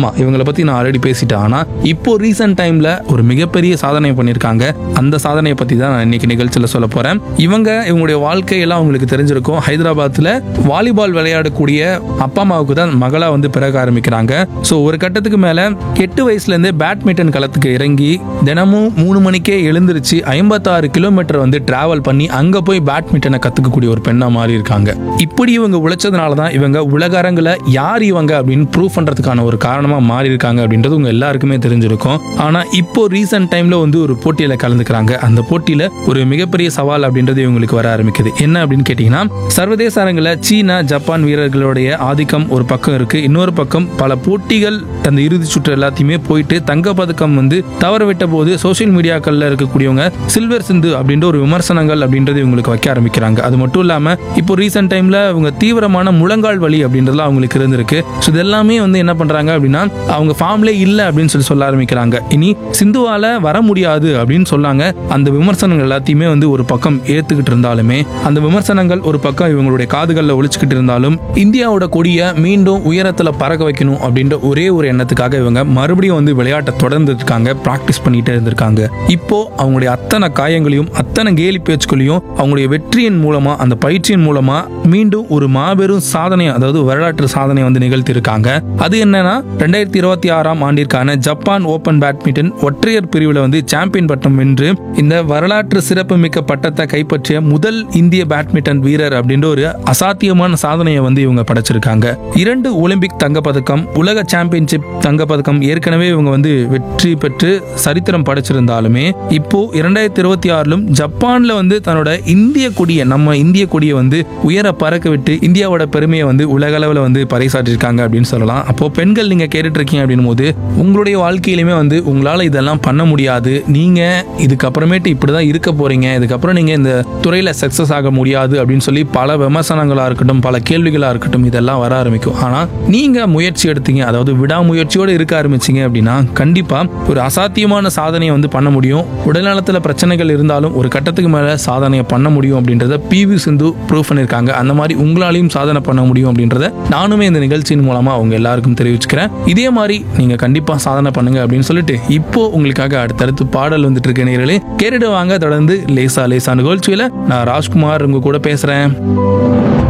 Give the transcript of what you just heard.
ஆமா இவங்களை பத்தி நான் ஆல்ரெடி பேசிட்டேன் ஆனா இப்போ ரீசெண்ட் டைம்ல ஒரு மிகப்பெரிய சாதனை பண்ணியிருக்காங்க அந்த சாதனையை பத்தி தான் நான் இன்னைக்கு நிகழ்ச்சியில சொல்ல போறேன் இவங்க இவங்களுடைய வாழ்க்கையெல்லாம் உங்களுக்கு தெரிஞ்சிருக்கும் ஹைதராபாத்ல வாலிபால் விளையாடக்கூடிய அப்பா அம்மாவுக்கு தான் மகளா வந்து பிறக்க ஆரம்பிக்கிறாங்க ஸோ ஒரு கட்டத்துக்கு மேல எட்டு வயசுல இருந்தே பேட்மிண்டன் களத்துக்கு இறங்கி தினமும் மூணு மணிக்கே எழுந்திருச்சு ஐம்பத்தாறு கிலோமீட்டர் வந்து டிராவல் பண்ணி அங்க போய் பேட்மிண்டனை கத்துக்கக்கூடிய ஒரு பெண்ணா மாறி இருக்காங்க இப்படி இவங்க உழைச்சதுனால தான் இவங்க உலக அரங்குல யார் இவங்க அப்படின்னு ப்ரூவ் பண்றதுக்கான ஒரு காரணமா மாறி இருக்காங்க அப்படின்றது உங்க எல்லாருக்குமே தெரிஞ்சிருக்கும் ஆனா இப்போ ரீசெண்ட் டைம்ல வந்து ஒரு போட்டியில கலந்துக்கிறாங்க அந்த போட்டியில ஒரு மிகப்பெரிய சவால் அப்படின்றது இவங்களுக்கு வர ஆரம்பிக்குது என்ன அப்படின்னு கேட்டீங்கன்னா சர்வதேச அரங்குல சீனா ஜப்பான் வீரர்களுடைய ஆதிக்கம் ஒரு பக்கம் இருக்கு இன்னொரு பக்கம் பல போட்டிகள் அந்த இறுதி சுற்று எல்லாத்தையுமே போயிட்டு தங்க பதக்கம் வந்து தவற விட்ட போது சோஷியல் மீடியாக்கள்ல இருக்கக்கூடியவங்க சில்வர் சிந்து அப்படின்ற ஒரு விமர்சனங்கள் அப்படின்றது இவங்களுக்கு வைக்க ஆரம்பிக்கிறாங்க அது மட்டும் இல்லாம இப்போ ரீசெண்ட் டைம்ல அவங்க தீவிரமான முழங்கால் வலி அப்படின்றதுலாம் அவங்களுக்கு இருந்திருக்கு ஸோ இதெல்லாமே வந்து என்ன பண்றாங்க அப்படின்னா அவங்க ஃபார்ம்லே இல்லை அப்படின்னு சொல்லி சொல்ல ஆரம்பிக்கிறாங்க இனி சிந்துவால வர முடியாது அப்படின்னு சொன்னாங்க அந்த விமர்சனங்கள் எல்லாத்தையுமே வந்து ஒரு பக்கம் ஏத்துக்கிட்டு இருந்தாலுமே அந்த விமர்சனங்கள் ஒரு பக்கம் இவங்களுடைய காதுகளில் ஒழிச்சுக்கிட்டு இருந்தாலும் இந்தியாவோட கொடியை மீண்டும் உயரத்துல பறக்க வைக்கணும் அப்படின்ற ஒரே ஒரு எண்ணத்துக்காக இவங்க மறுபடியும் வந்து விளையாட்டை தொடர்ந்து இருக்காங்க ப்ராக்டிஸ் பண்ணிட்டே இருந்திருக்காங்க இப்போ அவங்களுடைய அத்தனை காயங்களையும் அத்தனை கேலி பேச்சுக்களையும் அவங்களுடைய வெற்றியின் மூலமா அந்த பயிற்சியின் மூலமா மீண்டும் ஒரு மாபெரும் சாதனை அதாவது வரலாற்று சாதனை வந்து நிகழ்த்தி இருக்காங்க அது என்னன்னா ரெண்டாயிரத்தி இருபத்தி ஆறாம் ஆண்டிற்கான ஜப்பான் ஓபன் பேட்மிண்டன் ஒற்றையர் பிரிவில் வந்து சாம்பியன் பட்டம் வென்று இந்த வரலாற்று சிறப்புமிக்க பட்டத்தை கைப்பற்றிய முதல் இந்திய பேட்மிண்டன் வீரர் அப்படின்ற ஒரு அசாத்தியமான சாதனையை வந்து இவங்க படைச்சிருக்காங்க இரண்டு ஒலிம்பிக் தங்கப்பதக்கம் உலக சாம்பியன்ஷிப் தங்கப்பதக்கம் ஏற்கனவே இவங்க வந்து வெற்றி பெற்று சரித்திரம் படைச்சிருந்தாலுமே இப்போ இரண்டாயிரத்தி இருபத்தி ஆறிலும் ஜப்பான்ல வந்து தன்னோட இந்திய கொடியை நம்ம இந்திய கொடியை வந்து உயர பறக்க விட்டு இந்தியாவோட பெருமையை வந்து உலக அளவில் வந்து பறைசாற்றிருக்காங்க அப்படின்னு சொல்லலாம் அப்போ பெண்கள் நீங்க கேட்டுட்டு இருக்கீங்க அப்படின்னும் போது உங்களுடைய வாழ்க்கையிலுமே வந்து உங்களால இதெல்லாம் பண்ண முடியாது நீங்க இதுக்கப்புறமேட்டு இப்படிதான் இருக்க போறீங்க இதுக்கப்புறம் நீங்க இந்த துறையில சக்சஸ் ஆக முடியாது அப்படின்னு சொல்லி பல விமர்சனங்களா இருக்கட்டும் பல கேள்விகளா இருக்கட்டும் இதெல்லாம் வர ஆரம்பிக்கும் ஆனா நீங்க முயற்சி எடுத்தீங்க அதாவது விடாமுயற்சியோடு இருக்க ஆரம்பிச்சீங்க அப்படின்னா கண்டிப்பா ஒரு அசாத்தியமான சாதனையை வந்து பண்ண முடியும் உடல்நலத்துல பிரச்சனைகள் இருந்தாலும் ஒரு கட்டத்துக்கு மேல சாதனையை பண்ண முடியும் அப்படின்றத பிவி சிந்து ப்ரூவ் பண்ணியிருக்காங்க அந்த மாதிரி உங்களாலையும் சாதனை பண்ண முடியும் அப்படின்றத நானுமே இந்த நிகழ்ச்சியின் மூலமா அவங்க எல்லாருக்கும் தெரிவிச்சுக்கிறேன் இதே மாதிரி நீங்க கண்டிப்பா சாதனை பண்ணுங்க அப்படின்னு சொல்லிட்டு இப்போ உங்களுக்காக அடுத்தடுத்து பாடல் வந்துட்டு இருக்க நேர்களே கேட்டுட்டு வாங்க தொடர்ந்து லேசா லேசா நிகழ்ச்சியில நான் ராஜ்குமார் உங்க கூட பேசுறேன்